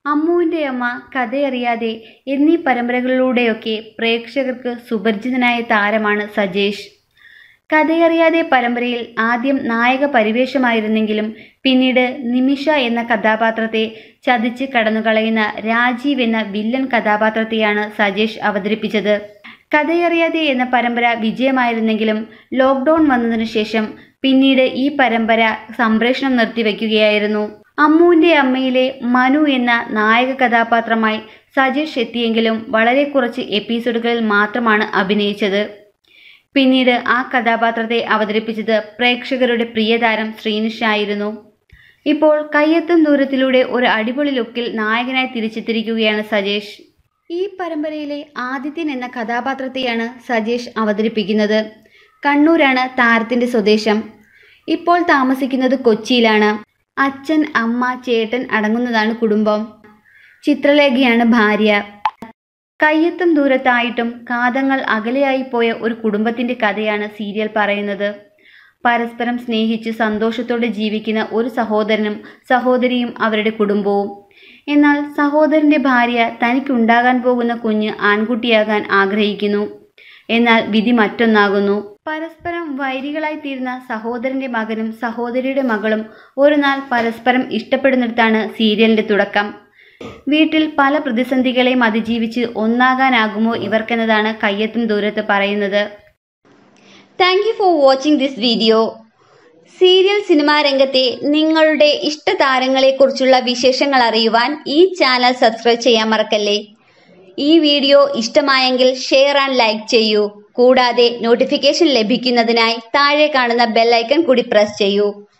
അമ്മുവിൻ്റെ അമ്മ കഥയറിയാതെ എന്നീ പരമ്പരകളിലൂടെയൊക്കെ പ്രേക്ഷകർക്ക് സുപരിചിതനായ താരമാണ് സജേഷ് കഥയറിയാതെ പരമ്പരയിൽ ആദ്യം നായക പരിവേഷമായിരുന്നെങ്കിലും പിന്നീട് നിമിഷ എന്ന കഥാപാത്രത്തെ ചതിച്ച് കടന്നുകളയുന്ന രാജീവ് എന്ന വില്ലൻ കഥാപാത്രത്തെയാണ് സജേഷ് അവതരിപ്പിച്ചത് കഥയറിയാതെ എന്ന പരമ്പര വിജയമായിരുന്നെങ്കിലും ലോക്ക്ഡൗൺ വന്നതിനു ശേഷം പിന്നീട് ഈ പരമ്പര സംപ്രേഷണം നിർത്തിവെക്കുകയായിരുന്നു അമ്മുവിൻ്റെ അമ്മയിലെ മനു എന്ന നായക കഥാപാത്രമായി സജേഷ് എത്തിയെങ്കിലും വളരെ കുറച്ച് എപ്പിസോഡുകളിൽ മാത്രമാണ് അഭിനയിച്ചത് പിന്നീട് ആ കഥാപാത്രത്തെ അവതരിപ്പിച്ചത് പ്രേക്ഷകരുടെ പ്രിയതാരം ശ്രീനിഷ് ആയിരുന്നു ഇപ്പോൾ കയ്യെത്തും ദൂരത്തിലൂടെ ഒരു അടിപൊളി ലുക്കിൽ നായകനായി തിരിച്ചെത്തിയിരിക്കുകയാണ് സജേഷ് ഈ പരമ്പരയിലെ ആദിത്യൻ എന്ന കഥാപാത്രത്തെയാണ് സജേഷ് അവതരിപ്പിക്കുന്നത് കണ്ണൂരാണ് താരത്തിന്റെ സ്വദേശം ഇപ്പോൾ താമസിക്കുന്നത് കൊച്ചിയിലാണ് അച്ഛൻ അമ്മ ചേട്ടൻ അടങ്ങുന്നതാണ് കുടുംബം ചിത്രലേഖയാണ് ഭാര്യ കയ്യെത്തും ദൂരത്തായിട്ടും കാതങ്ങൾ അകലെയായി പോയ ഒരു കുടുംബത്തിന്റെ കഥയാണ് സീരിയൽ പറയുന്നത് പരസ്പരം സ്നേഹിച്ച് സന്തോഷത്തോടെ ജീവിക്കുന്ന ഒരു സഹോദരനും സഹോദരിയും അവരുടെ കുടുംബവും എന്നാൽ സഹോദരന്റെ ഭാര്യ തനിക്കുണ്ടാകാൻ പോകുന്ന കുഞ്ഞ് ആൺകുട്ടിയാകാൻ ആഗ്രഹിക്കുന്നു എന്നാൽ വിധി മറ്റൊന്നാകുന്നു പരസ്പരം വൈരികളായി തീരുന്ന സഹോദരന്റെ മകനും സഹോദരിയുടെ മകളും ഒരു നാൾ പരസ്പരം ഇഷ്ടപ്പെടുന്നിടത്താണ് സീരിയലിന്റെ തുടക്കം വീട്ടിൽ പല പ്രതിസന്ധികളെയും അതിജീവിച്ച് ഒന്നാകാനാകുമോ ഇവർക്കെന്നതാണ് കയ്യെത്തും ദൂരത്ത് പറയുന്നത് thank you for watching this video serial cinema രംഗത്തെ നിങ്ങളുടെ ഇഷ്ട താരങ്ങളെക്കുറിച്ചുള്ള വിശേഷങ്ങൾ അറിയുവാൻ ഈ ചാനൽ സബ്സ്ക്രൈബ് ചെയ്യാൻ മറക്കല്ലേ ഈ വീഡിയോ ഇഷ്ടമായെങ്കിൽ ഷെയർ ആൻഡ് ലൈക്ക് ചെയ്യൂ കൂടാതെ നോട്ടിഫിക്കേഷൻ ലഭിക്കുന്നതിനായി താഴെ കാണുന്ന ബെല്ലൈക്കൺ കൂടി പ്രസ് ചെയ്യൂ